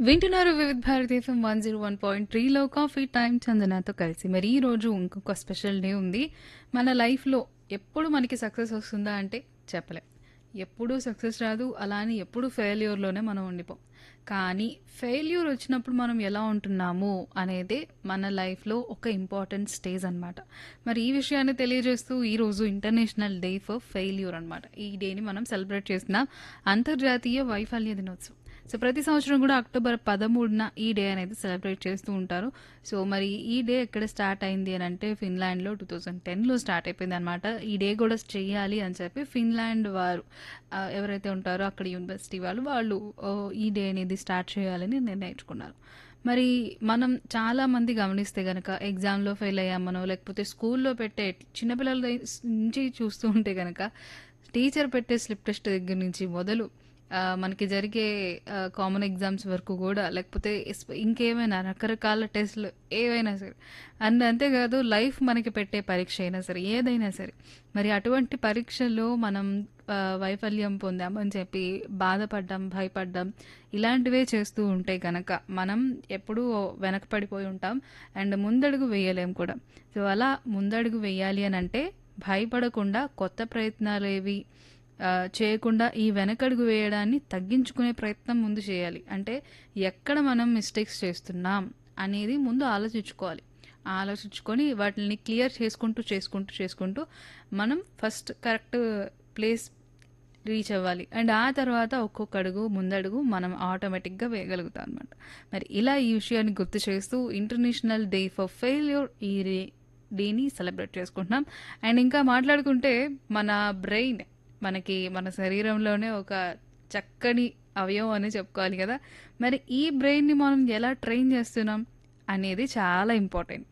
వింటున్నారు Vividh Bharati F M one zero one point త్రీలో coffee time చందనాతో కలిసి మరి ఈ రోజు ఇంకొక స్పెషల్ డే ఉంది మన లైఫ్లో ఎప్పుడు మనకి సక్సెస్ వస్తుందా అంటే చెప్పలేం ఎప్పుడూ సక్సెస్ రాదు అలా అని ఎప్పుడు ఫెయిల్యూర్లోనే మనం ఉండిపోం కానీ ఫెయిల్యూర్ వచ్చినప్పుడు మనం ఎలా ఉంటున్నాము అనేది మన లైఫ్లో ఒక ఇంపార్టెంట్ స్టేజ్ అన్నమాట మరి ఈ విషయాన్ని తెలియజేస్తూ ఈరోజు ఇంటర్నేషనల్ డే ఫర్ ఫెయిల్యూర్ అన్నమాట ఈ డేని మనం సెలబ్రేట్ చేస్తున్నాం అంతర్జాతీయ వైఫల్య దినోత్సవం సో ప్రతి సంవత్సరం కూడా అక్టోబర్ పదమూడున ఈ డే అనేది సెలబ్రేట్ చేస్తూ ఉంటారు సో మరి ఈ డే ఎక్కడ స్టార్ట్ అయింది అని అంటే ఫిన్లాండ్లో టూ థౌజండ్ టెన్లో స్టార్ట్ అయిపోయింది అనమాట ఈ డే కూడా చేయాలి అని చెప్పి ఫిన్లాండ్ వారు ఆ, ఎవరైతే ఉంటారో అక్కడ యూనివర్సిటీ వాళ్ళు వాళ్ళు ఓ, ఈ డే అనేది స్టార్ట్ చేయాలని నిర్ణయించుకున్నారు మరి మనం చాలా మంది గమనిస్తే గనక ఎగ్జామ్లో ఫెయిల్ అయ్యామనో లేకపోతే స్కూల్లో పెట్టే చిన్నపిల్లల దై- నుంచి చూస్తూ ఉంటే గనక టీచర్ పెట్టే స్లిప్ టెస్ట్ దగ్గర నుంచి మొదలు ఆ, మనకి జరిగే కామన్ ఎగ్జామ్స్ వరకు కూడా లేకపోతే ఎస్- ఇంకేమైనా రకరకాల టెస్ట్లు ఏవైనా సరే అండ్ అంతేకాదు లైఫ్ మనకి పెట్టే పరీక్ష అయినా సరే ఏదైనా సరే మరి అటువంటి పరీక్షల్లో మనం ఆ, వైఫల్యం పొందామని చెప్పి బాధపడ్డాం భయపడ్డాం ఇలాంటివే చేస్తూ ఉంటే కనుక మనం ఎప్పుడూ వెనకపడిపోయి ఉంటాం అండ్ ముందడుగు వేయలేం కూడా సో అలా ముందడుగు వేయాలి అని అంటే భయపడకుండా కొత్త ప్రయత్నాలు ఏవి ఆ, చేయకుండా ఈ వెనకడుగు వేయడాన్ని తగ్గించుకునే ప్రయత్నం ముందు చేయాలి అంటే ఎక్కడ మనం మిస్టేక్స్ చేస్తున్నాం అనేది ముందు ఆలోచించుకోవాలి ఆలోచించుకొని వాటిని క్లియర్ చేసుకుంటూ చేసుకుంటూ చేసుకుంటూ మనం ఫస్ట్ కరెక్ట్ ప్లేస్ రీచ్ అవ్వాలి అండ్ ఆ తర్వాత ఒక్కొక్క అడుగు ముందడుగు మనం ఆటోమేటిక్గా వేయగలుగుతాం అనమాట మరి ఇలా ఈ విషయాన్ని గుర్తు చేస్తూ ఇంటర్నేషనల్ డే ఫర్ ఫెయిల్యూర్ ఈ డే- డేని సెలబ్రేట్ చేసుకుంటున్నాం అండ్ ఇంకా మాట్లాడుకుంటే మన బ్రెయిన్ మనకి మన శరీరంలోనే ఒక చక్కని అవయవం అని చెప్పుకోవాలి కదా మరి ఈ బ్రెయిన్ని మనం ఎలా ట్రైన్ చేస్తున్నాం అనేది చాలా ఇంపార్టెంట్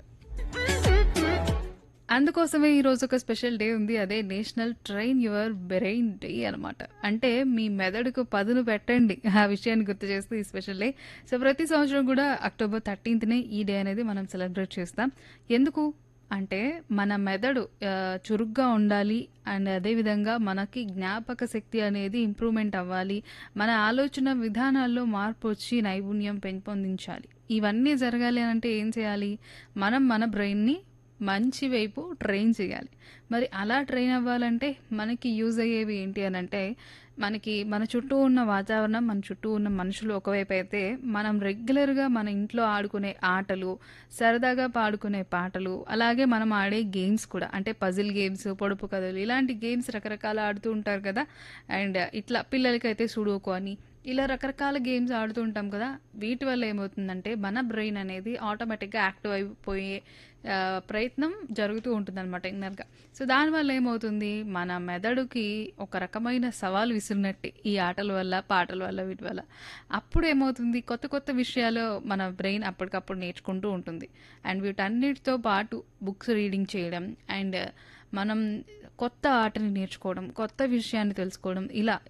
అందుకోసమే ఈ రోజు ఒక స్పెషల్ డే ఉంది అదే national train your brain day అనమాట అంటే మీ మెదడుకు పదును పెట్టండి ఆ విషయాన్ని గుర్తు చేస్తూ ఈ స్పెషల్ డే సో ప్రతి సంవత్సరం కూడా అక్టోబర్ థర్టీన్త్నే ఈ డే అనేది మనం సెలబ్రేట్ చేస్తాం ఎందుకు అంటే మన మెదడు ఆ, చురుగ్గా ఉండాలి అండ్ అదేవిధంగా మనకి జ్ఞాపక శక్తి అనేది ఇంప్రూవ్మెంట్ అవ్వాలి మన ఆలోచన విధానాల్లో మార్పు వచ్చి నైపుణ్యం పెంపొందించాలి ఇవన్నీ జరగాలి అని అంటే ఏం చేయాలి మనం మన బ్రెయిన్ని మంచి వైపు ట్రైన్ చేయాలి మరి అలా ట్రైన్ అవ్వాలంటే మనకి యూజ్ అయ్యేవి ఏంటి అని అంటే మనకి మన చుట్టూ ఉన్న వాతావరణం మన చుట్టూ ఉన్న మనుషులు ఒకవైపు అయితే మనం రెగ్యులర్గా మన ఇంట్లో ఆడుకునే ఆటలు సరదాగా పాడుకునే పాటలు అలాగే మనం ఆడే గేమ్స్ కూడా అంటే పజిల్ గేమ్స్ పొడుపు కథలు ఇలాంటి గేమ్స్ రకరకాల ఆడుతూ ఉంటారు కదా అండ్ ఇట్లా పిల్లలకైతే సుడోకు అని ఇలా రకరకాల గేమ్స్ ఆడుతూ ఉంటాం కదా వీటి వల్ల ఏమవుతుందంటే మన బ్రెయిన్ అనేది ఆటోమేటిక్గా యాక్టివ్ అయిపోయే ఆ, ప్రయత్నం జరుగుతూ ఉంటుంది అనమాట ఇన్నర్గా సో దానివల్ల ఏమవుతుంది మన మెదడుకి ఒక రకమైన సవాల్ విసిరినట్టు ఈ ఆటల వల్ల పాటల వల్ల వీటి వల్ల అప్పుడు ఏమవుతుంది కొత్త కొత్త విషయాలు మన బ్రెయిన్ అప్పటికప్పుడు నేర్చుకుంటూ ఉంటుంది అండ్ వీటన్నిటితో పాటు బుక్స్ రీడింగ్ చేయడం అండ్ మనం కొత్త ఆటని నేర్చుకోవడం కొత్త విషయాన్ని తెలుసుకోవడం ఇలా